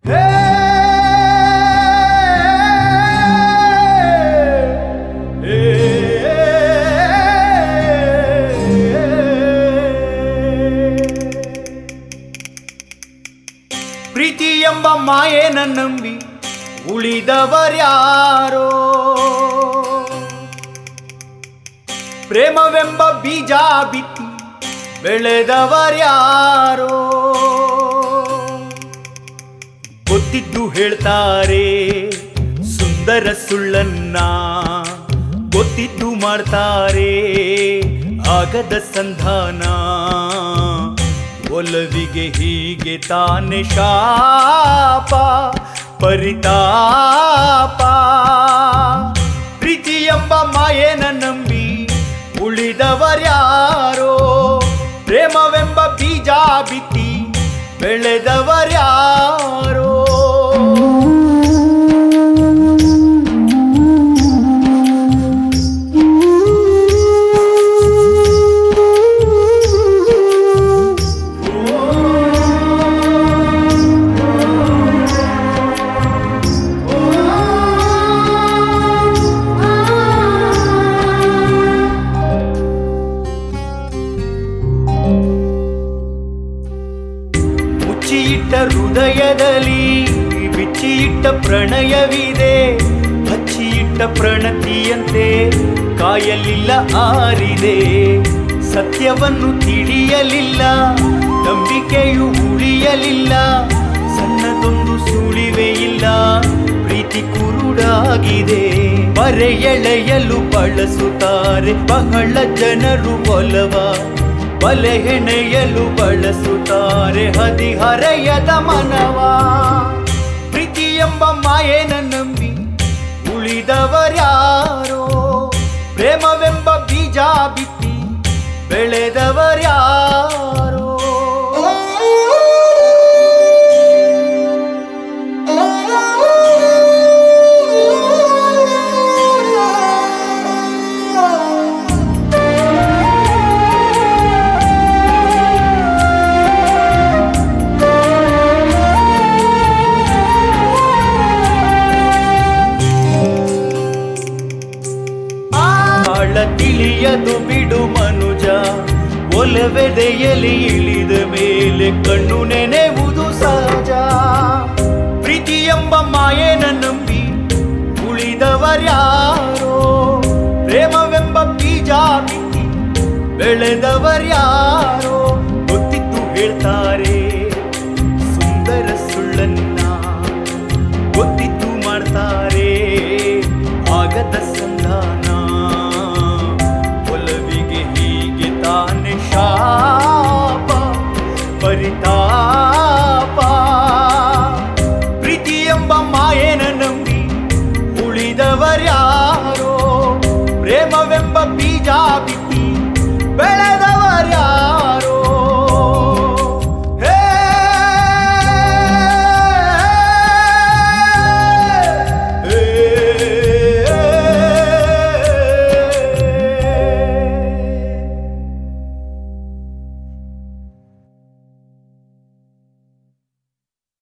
ಪ್ರೀತಿ ಎಂಬ ಮಾಯೇನ ನಂಬಿ ಉಳಿದವರ್ಯಾರೋ ಪ್ರೇಮವೆಂಬ ಬೀಜ ಬಿತ್ತಿ ಬೆಳೆದವರ್ಯಾರೋ ಗೊತ್ತಿದ್ದು ಹೇಳ್ತಾರೆ ಸುಂದರ ಸುಳ್ಳನ್ನ ಗೊತ್ತಿದ್ದು ಮಾಡ್ತಾರೆ ಆಗದ ಸಂಧಾನ ಒಲವಿಗೆ ಹೀಗೆ ತಾನೆ ಶಾಪ ಪರಿತಾಪ ಪ್ರೀತಿ ಎಂಬ ಮಾಯೇನ ನಂಬಿ ಉಳಿದವರ್ಯಾರೋ ಪ್ರೇಮವೆಂಬ ಬೀಜ ಬಿತ್ತಿ ಬೆಳೆದವರ್ಯಾರೋ ಮುಚ್ಚಿಯಿಟ್ಟ ಹೃದಯದಲ್ಲಿ ಬಿಚ್ಚಿಯಿಟ್ಟ ಪ್ರಣಯವಿದೆ ಹಚ್ಚಿಯಿಟ್ಟ ಪ್ರಣತಿಯಂತೆ ಕಾಯಲಿಲ್ಲ ಆರಿದೆ ಸತ್ಯವನ್ನು ತಿಳಿಯಲಿಲ್ಲ ನಂಬಿಕೆಯು ಉಳಿಯಲಿಲ್ಲ ಸಣ್ಣದೊಂದು ಸುಳಿವೆ ಇಲ್ಲ ಪ್ರೀತಿ ಕುರುಡಾಗಿದೆ ಬರೆ ಎಳೆಯಲು ಬಳಸುತ್ತಾರೆ ಬಹಳ ಜನರು ಒಲವ ಬಲೆ ಹೆಣೆಯಲು ಬಳಸುತ್ತಾರೆ ಹದಿಹರೆಯದ ಮನವ ಪ್ರೀತಿ ಎಂಬ ಮಾಯೇನ ನಂಬಿ ಉಳಿದವರ್ಯಾರೋ ಪ್ರೇಮವೆಂಬ ಬೀಜ ಬಿತ್ತಿ ಬೆಳೆದವರ್ಯಾರೋ ಆಳ ತಿಳಿಯದು ಬಿಡು ಮನುಜ ಒಲವೆದೆಯಲಿ ಇಳಿದ ಮೇಲೆ ಕಣ್ಣು ನೆನೆವುದು ಸಹಜ ಪ್ರೀತಿ ಎಂಬ ಮಾಯೇನ ನಂಬಿ ಉಳಿದವರ್ಯಾರೋ ಪ್ರೇಮವೆಂಬ ಬೀಜ ಬಿತ್ತಿ ಬೆಳೆದವರ್ಯಾರೋ ಗೊತ್ತಿದ್ದು ಹೇಳ್ತಾರೆ ಸುಂದರ ಸುಳ್ಳನ್ನ ಗೊತ್ತಿದ್ದು ಮಾಡ್ತಾರೆ ಆಗದ ಸಂಧಾನ ಒಲವಿಗೆ ಹೀಗೆ ತಾನೆ ಶಾಪ ಪರಿತಾಪ ಪ್ರೀತಿ ಎಂಬ ಮಾಯೇನ ನಂಬಿ ಉಳಿದವರ್ಯಾರೋ ಪ್ರೇಮವೆಂಬ ಬೀಜ ಬಿತ್ತಿ